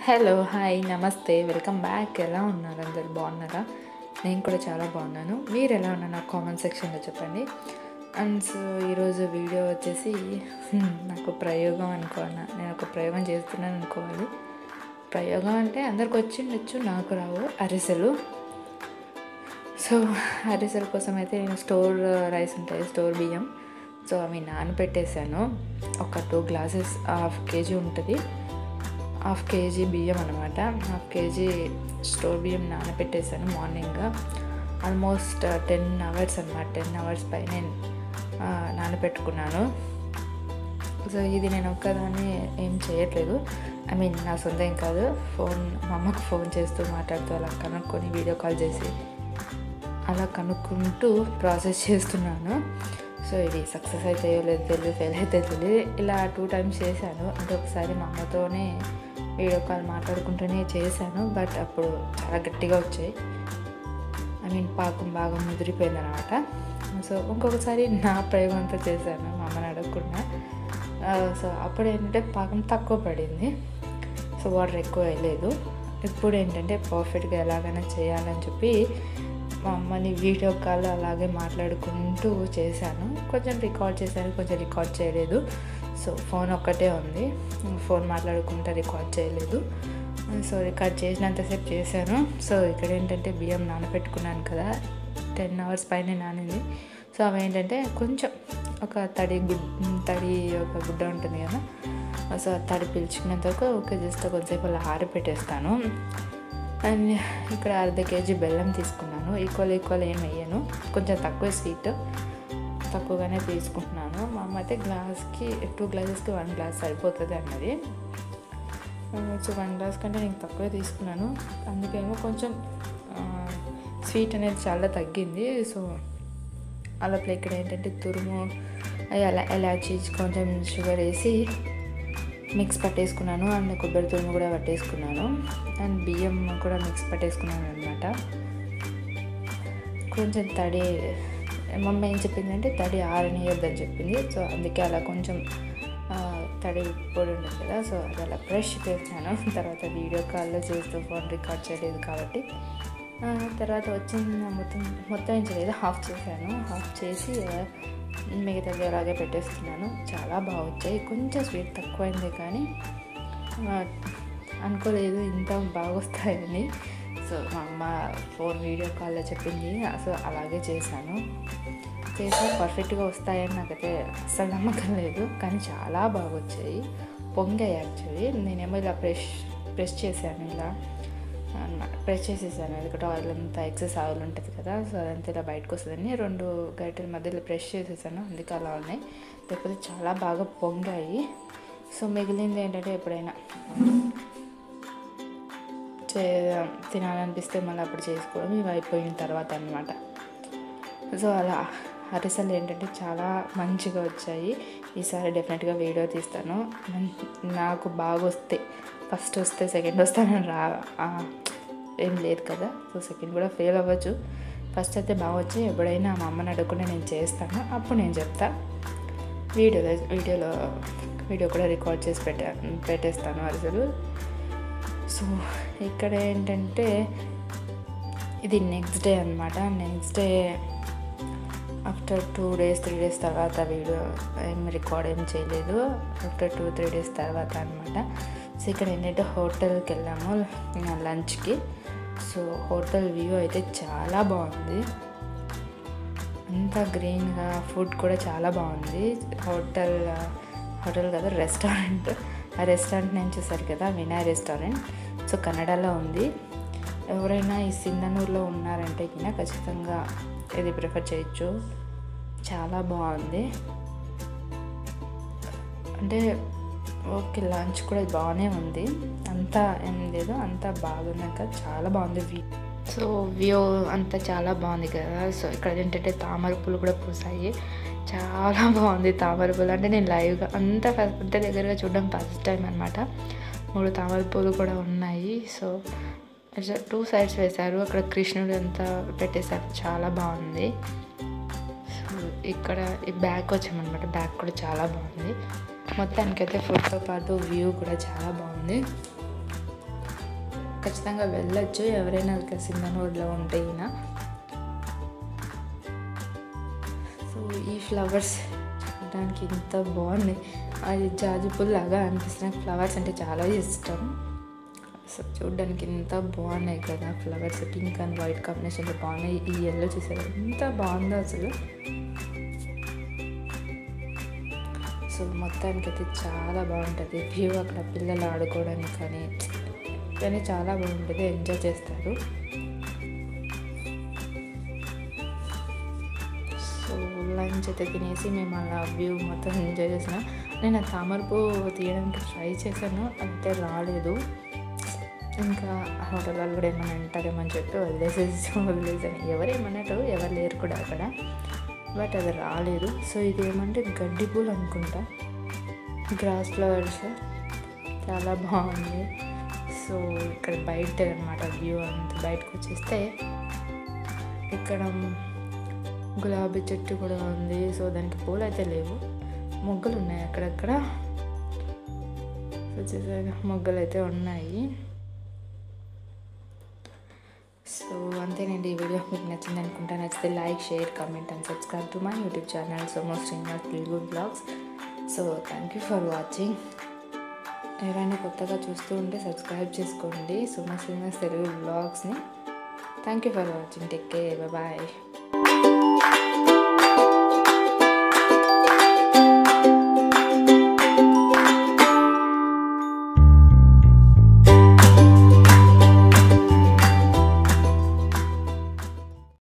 hello hi నమస్తే welcome back ఎలా ఉన్నారు అందరు బాగున్నారా నేను కూడా చాలా బాగున్నాను మీరు ఎలా ఉన్నారు నాకు కామెంట్ సెక్షన్లో చెప్పండి అండ్ సో ఈరోజు వీడియో వచ్చేసి హ్మ్, నాకు ప్రయోగం అనుకోవాలా నేను ఒక ప్రయోగం చేస్తున్నాను అనుకోవాలి ప్రయోగం అంటే అందరికి వచ్చి ఉండొచ్చు నాకు రావు అరిసెలు సో అరిసెల కోసం అయితే నేను స్టోర్ రైస్ ఉంటాయి స్టోర్ బియ్యం సో అవి నానబెట్టేశాను ఒక టూ గ్లాసెస్ హాఫ్ కేజీ ఉంటుంది హాఫ్ కేజీ బియ్యం అనమాట హాఫ్ కేజీ స్టోర్ బియ్యం నానబెట్టేశాను మార్నింగ్ ఆల్మోస్ట్ టెన్ అవర్స్ అనమాట టెన్ అవర్స్ పైన ఆ, నానబెట్టుకున్నాను సో ఇది నేను ఒక్కదాన్ని ఏం చేయట్లేదు ఐ మీన్ నా సొంత ఏం కాదు ఫోన్ మా అమ్మకు ఫోన్ చేస్తూ మాట్లాడుతూ అలా కనుక్కొని వీడియో కాల్ చేసి అలా కనుక్కుంటూ ప్రాసెస్ చేస్తున్నాను సో ఇది సక్సెస్ అయితే లేదు తెలియదు ఫెయిల్ అయితే తెలియదు ఇలా టూ టైమ్స్ చేశాను అంటే ఒకసారి మా అమ్మతోనే వీడియో కాల్ మాట్లాడుకుంటూనే చేశాను బట్ అప్పుడు చాలా గట్టిగా వచ్చాయి ఐ మీన్ పాకం బాగా ముదిరిపోయింది అనమాట సో ఇంకొకసారి నా ప్రయోగంతో చేశాను మా అమ్మని అడగకుండా ఆ, సో అప్పుడు ఏంటంటే పాకం తక్కువ పడింది సో వాటర్ ఎక్కువ వేయలేదు ఇప్పుడు ఏంటంటే పర్ఫెక్ట్గా ఎలాగైనా చేయాలని చెప్పి మా అమ్మని వీడియో కాల్ అలాగే మాట్లాడుకుంటూ చేశాను కొంచెం రికార్డ్ చేశాను కొంచెం రికార్డ్ చేయలేదు సో ఫోన్ ఒక్కటే ఉంది ఫోన్ మాట్లాడుకుంటూ రికార్డ్ చేయలేదు సో రికార్డ్ చేసినంతసేపు చేశాను సో ఇక్కడ ఏంటంటే బియ్యం నానబెట్టుకున్నాను కదా టెన్ అవర్స్ పైన నానింది సో అవి ఏంటంటే కొంచెం ఒక తడి గుడ్ తడి ఒక గుడ్డ ఉంటుంది కదా సో ఆ తడి పీల్చుకున్నంత వరకు ఒక జస్ట్ కొంచెంసేపు అలా ఆరిపెట్టేస్తాను అండ్ ఇక్కడ అర్ధ కేజీ బెల్లం తీసుకున్నాను ఈక్వల్ ఈక్వల్ ఏం వేయను కొంచెం తక్కువ స్వీట్ తక్కువగానే తీసుకుంటున్నాను మా అమ్మ అయితే గ్లాస్కి టూ గ్లాసెస్కి వన్ గ్లాస్ సరిపోతుంది అన్నది సో వన్ గ్లాస్ కంటే నేను తక్కువే తీసుకున్నాను అందుకేమో కొంచెం స్వీట్ అనేది చాలా తగ్గింది సో అలా ఇక్కడ ఏంటంటే తురుము అది అలా ఎలాచి కొంచెం షుగర్ వేసి మిక్స్ పట్టేసుకున్నాను అండ్ కొబ్బరి తురుము కూడా పట్టేసుకున్నాను అండ్ బియ్యం కూడా మిక్స్ పట్టేసుకున్నాను అనమాట కొంచెం తడి మమ్మీ ఏం చెప్పిందంటే తడి ఆరనియొద్దని చెప్పింది సో అందుకే అలా కొంచెం ఆ, తడి పొడి ఉండదు కదా సో అది అలా బ్రష్ చేశాను తర్వాత వీడియో కాల్లో చేస్తూ ఫోన్ రికార్డ్ చేయలేదు కాబట్టి ఆ, తర్వాత వచ్చింది మొత్తం మొత్తం ఏం చేయలేదు హాఫ్ చేశాను హాఫ్ చేసి ఆ, మిగతాది అలాగే పెట్టేస్తున్నాను చాలా బాగా వచ్చాయి కొంచెం స్వీట్ తక్కువైంది కానీ ఆ, అనుకోలేదు ఇంత బాగా వస్తాయని సో మా అమ్మ ఫోన్ వీడియో కాల్లో చెప్పింది సో అలాగే చేశాను చేసి పర్ఫెక్ట్గా వస్తాయని నాకైతే అస్సలు నమ్మకం లేదు కానీ చాలా బాగా వచ్చాయి పొంగాయి యాక్చువల్లీ నేనేమో ఇలా ప్రెష్ ప్రెస్ చేశాను ఇలా ప్రెస్ చేసేసాను ఎందుకంటే ఆయిల్ అంతా ఎక్సెస్ ఆయిల్ ఉంటుంది కదా సో అదంతా ఇలా బయటకు వస్తుందని రెండు గరిటెల మధ్యలో ప్రెస్ చేసేసాను అందుకే అలా ఉన్నాయి లేకపోతే చాలా బాగా పొంగాయి సో మిగిలింది ఏంటంటే ఎప్పుడైనా చే తినాలనిపిస్తే మళ్ళీ అప్పుడు చేసుకోవడం ఇవి అయిపోయిన తర్వాత అనమాట సో అలా అరిసెలు ఏంటంటే చాలా మంచిగా వచ్చాయి ఈసారి డెఫినెట్గా వీడియో తీస్తాను మన్- నాకు బాగా వస్తే ఫస్ట్ వస్తే సెకండ్ వస్తానని రా ఆ, ఏం లేదు కదా సో సెకండ్ కూడా ఫెయిల్ అవ్వచ్చు ఫస్ట్ అయితే బాగా వచ్చి ఎప్పుడైనా మా అమ్మని అడగకుండా నేను చేస్తాను అప్పుడు నేను చెప్తా వీడియోలో వీడియోలో వీడియో కూడా రికార్డ్ చేసి పెట్టా పెట్టేస్తాను అరిసెలు సో ఇక్కడ ఏంటంటే ఇది నెక్స్ట్ డే అనమాట next day after two days three days తర్వాత వీడియో ఏం రికార్డ్ ఏం చేయలేదు ఆఫ్టర్ టూ త్రీ డేస్ తర్వాత అనమాట సో ఇక్కడ ఏంటంటే హోటల్కి వెళ్ళాము లంచ్కి సో హోటల్ వ్యూ అయితే చాలా బాగుంది అంతా గ్రీన్గా ఫుడ్ కూడా చాలా బాగుంది హోటల్ హోటల్ కదా రెస్టారెంట్ ఆ రెస్టారెంట్ నేను చూసారు కదా వినయ్ రెస్టారెంట్ సో కన్నడలో ఉంది ఎవరైనా ఈ సింధనూరులో ఉన్నారంటే కింద ఖచ్చితంగా ఇది ప్రిఫర్ చేయొచ్చు చాలా బాగుంది అంటే ఓకే లంచ్ కూడా బాగానే ఉంది అంతా ఏం లేదు అంతా బాగున్నాక చాలా బాగుంది వ్యూ సో వ్యూ అంతా చాలా బాగుంది కదా సో ఇక్కడ ఏంటంటే తామర పూలు కూడా పూసాయి చాలా బాగుంది తామర పూలు అంటే నేను లైవ్గా అంత ఫస్ట్ అంత దగ్గరగా చూడడం ఫస్ట్ టైం అనమాట మూడు తామర పూలు కూడా ఉన్నాయి సో టూ సైడ్స్ వేశారు అక్కడ కృష్ణుడు అంతా పెట్టేశారు చాలా బాగుంది సో ఇక్కడ ఈ బ్యాగ్ వచ్చామన్నమాట బ్యాగ్ కూడా చాలా బాగుంది మొత్తానికైతే ఫుడ్తో పాటు వ్యూ కూడా చాలా బాగుంది ఖచ్చితంగా వెళ్ళొచ్చు ఎవరైనా ఇట్లా సింగనూరులో ఉంటే ఈయన సో ఈ ఫ్లవర్స్ చూడడానికి ఇంత బాగున్నాయి అది జాజిపూల్ లాగా అనిపిస్తుంది నాకు ఫ్లవర్స్ అంటే చాలా ఇష్టం సో చూడడానికి ఎంత బాగున్నాయి కదా ఫ్లవర్స్ పింక్ అండ్ వైట్ కాంబినేషన్లో బాగున్నాయి ఈ ఎల్లో చూసారు ఎంత బాగుందో అసలు సో మొత్తానికి అయితే చాలా బాగుంటుంది వ్యూ అక్కడ పిల్లలు ఆడుకోవడానికి కానీ కానీ చాలా బాగుంటుంది ఎంజాయ్ చేస్తారు సో లంచ్ అయితే తినేసి మేము అలా వ్యూ మొత్తం ఎంజాయ్ చేసినాం నేను ఆ తామరపు తీయడానికి ట్రై చేశాను అంటే రాలేదు ఇంకా హోటల్ వాళ్ళు కూడా ఏమైనా అంటారేమో అని చెప్పి వదిలేసేసి వదిలేసాను ఎవరేమన్నట్టు ఎవరు లేరు కూడా అక్కడ బట్ అది రాలేదు సో ఇది ఏమంటే గడ్డి పూలు అనుకుంటా గ్రాస్ ఫ్లవర్స్ చాలా బాగుంది సో ఇక్కడ బయట అనమాట వ్యూ అంత బయటకు వచ్చేస్తే ఇక్కడ గులాబీ చెట్టు కూడా ఉంది సో దానికి పూలు అయితే లేవు మొగ్గలు ఉన్నాయి అక్కడక్కడ వచ్చేసరికి మొగ్గలు అయితే ఉన్నాయి సో అంతేనండి ఈ వీడియో మీకు నచ్చింది అనుకుంటా నచ్చితే like share comment and subscribe to my YouTube channel Somo Srinivas Telugu vlogs so thank you for watching ఎవరైనా కొత్తగా చూస్తూ ఉంటే సబ్స్క్రైబ్ చేసుకోండి సోమో శ్రీనివాస్ తెలుగు బ్లాగ్స్ని thank you for watching take care bye